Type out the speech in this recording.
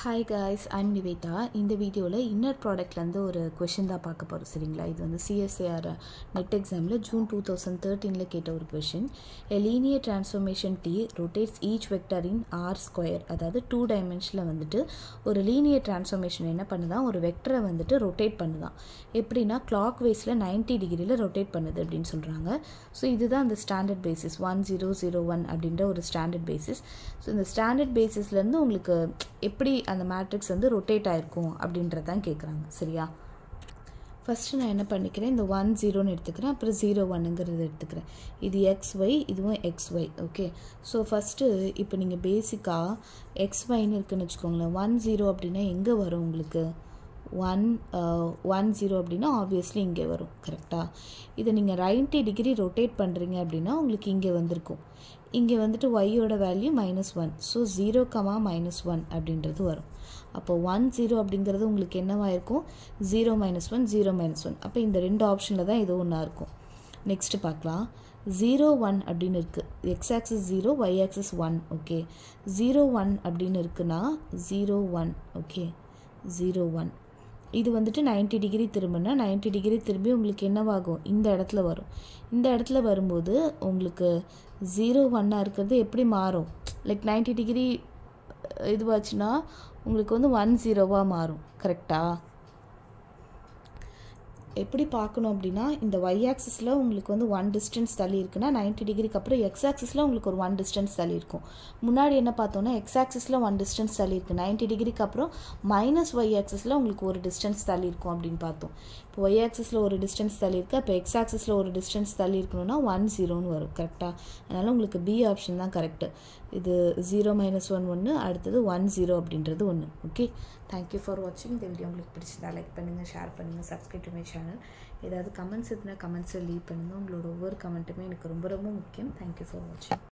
hi guys I'm Nivetha இந்த வீடியோவில் inner ப்ராடக்ட்லேருந்து ஒரு கொஷின் தான் பார்க்க போகிறோம் சரிங்களா இது வந்து சிஎஸ்ஏஆர் நெட் எக்ஸாமில் ஜூன் டூ தௌசண்ட் தேர்ட்டீனில் கேட்ட ஒரு question a linear transformation T rotates each vector in R square அதாவது டூ டைமென்ஷனில் வந்துட்டு ஒரு லீனியர் டிரான்ஸ்ஃபர்மேஷன் என்ன பண்ணுதான் ஒரு வெக்டரை வந்துட்டு ரொட்டேட் பண்ணுதான் எப்படின்னா கிளாக் வைஸில் நைன்ட்டி டிகிரியில் ரொட்டேட் பண்ணுது அப்படின்னு சொல்கிறாங்க ஸோ இதுதான் அந்த standard basis one zero zero one அப்படின்ற ஒரு ஸ்டாண்டர்ட் பேசிஸ் ஸோ இந்த ஸ்டாண்டர்ட் பேசிஸ்லேருந்து உங்களுக்கு எப்படி அந்த மேட்ரிக்ஸ் வந்து ரொட்டேட் ஆயிருக்கும் அப்படின்றது தான் கேட்குறாங்க சரியா ஃபஸ்ட்டு நான் என்ன பண்ணிக்கிறேன் இந்த ஒன் ஜீரோன்னு எடுத்துக்கிறேன் அப்புறம் ஜீரோ ஒன்னுங்கிறது எடுத்துக்கிறேன் இது எக்ஸ் ஒய் இதுவும் x y okay so first இப்போ நீங்கள் பேசிக்காக எக்ஸ் ஒய்னு இருக்குன்னு வச்சுக்கோங்களேன் ஒன் ஜீரோ அப்படின்னா எங்கே வரும் உங்களுக்கு ஒன் ஒன் ஜீரோ அப்படின்னா ஆப்வியஸ்லி இங்கே வரும் கரெக்டாக இதை நீங்கள் நைன்ட்டி டிகிரி ரொட்டேட் பண்ணுறீங்க அப்படின்னா உங்களுக்கு இங்கே வந்திருக்கும் இங்கே வந்துட்டு ஒய்யோட value minus one so zero comma minus one அப்படின்றது வரும் அப்போ ஒன் ஜீரோ அப்படிங்கிறது உங்களுக்கு என்னவாக இருக்கும் zero minus one zero minus one அப்போ இந்த ரெண்டு ஆப்ஷனில் தான் ஏதோ ஒன்றா இருக்கும் நெக்ஸ்ட்டு பார்க்கலாம் ஜீரோ ஒன் அப்படின்னு இருக்குது x axis zero y axis one okay zero one அப்படின்னு இருக்குன்னா zero one okay zero one இது வந்துட்டு நைன்ட்டி டிகிரி திரும்பினா நைன்ட்டி டிகிரி திரும்பி உங்களுக்கு என்னவாகும் இந்த இடத்துல வரும் இந்த இடத்துல வரும்போது உங்களுக்கு ஜீரோ ஒன்னாக இருக்கிறது எப்படி மாறும் லைக் நைன்ட்டி டிகிரி இதுவாச்சுன்னா உங்களுக்கு வந்து ஒன் ஜீரோவாக மாறும் கரெக்டாக எப்படி பார்க்கணும் அப்படின்னா இந்த ஒய் ஆக்சிஸில் உங்களுக்கு வந்து ஒன் டிஸ்டன்ஸ் தள்ளி இருக்குன்னா நைன்ட்டி டிகிரிக்கு அப்புறம் எக்ஸ் ஆக்சிஸில் உங்களுக்கு ஒரு ஒன் டிஸ்டன்ஸ் தள்ளி இருக்கும் முன்னாடி என்ன பார்த்தோன்னா எக்ஸ் ஆக்சிஸில் ஒன் டிஸ்டன்ஸ் தள்ளி இருக்குது நைன்ட்டி டிகிரிக்கு அப்புறம் மைனஸ் ஒய் ஆக்சிஸில் உங்களுக்கு ஒரு டிஸ்டன்ஸ் தள்ளி இருக்கும் அப்படின்னு பார்த்தோம் இப்போ ஒய் ஆக்சிஸில் ஒரு டிஸ்டன்ஸ் தள்ளி இருக்குது அப்போ எக்ஸ் ஆக்சிஸில் ஒரு டிஸ்டன்ஸ் தள்ளி இருக்கணும்னா ஒன் ஜீரோன்னு வரும் கரெக்டாக அதனால் உங்களுக்கு பி ஆப்ஷன் தான் கரெக்டு இது ஜீரோ மைனஸ் ஒன் ஒன்று அடுத்தது ஒன் ஜீரோ அப்படின்றது ஒன்று ஓகே தேங்க்யூ ஃபார் வாட்சிங் இந்த வீடியோ உங்களுக்கு பிடிச்சதா லைக் பண்ணுங்கள் ஷேர் பண்ணுங்கள் சப்ஸ்கிரைப் டு மை சேனல் ஏதாவது கமெண்ட்ஸ் இருந்தால் கமெண்ட்ஸில் லீவ் பண்ணுங்கள் உங்களோட ஒவ்வொரு கமெண்ட்டுமே எனக்கு ரொம்ப ரொம்ப முக்கியம் தேங்க்யூ ஃபார் வாட்சிங்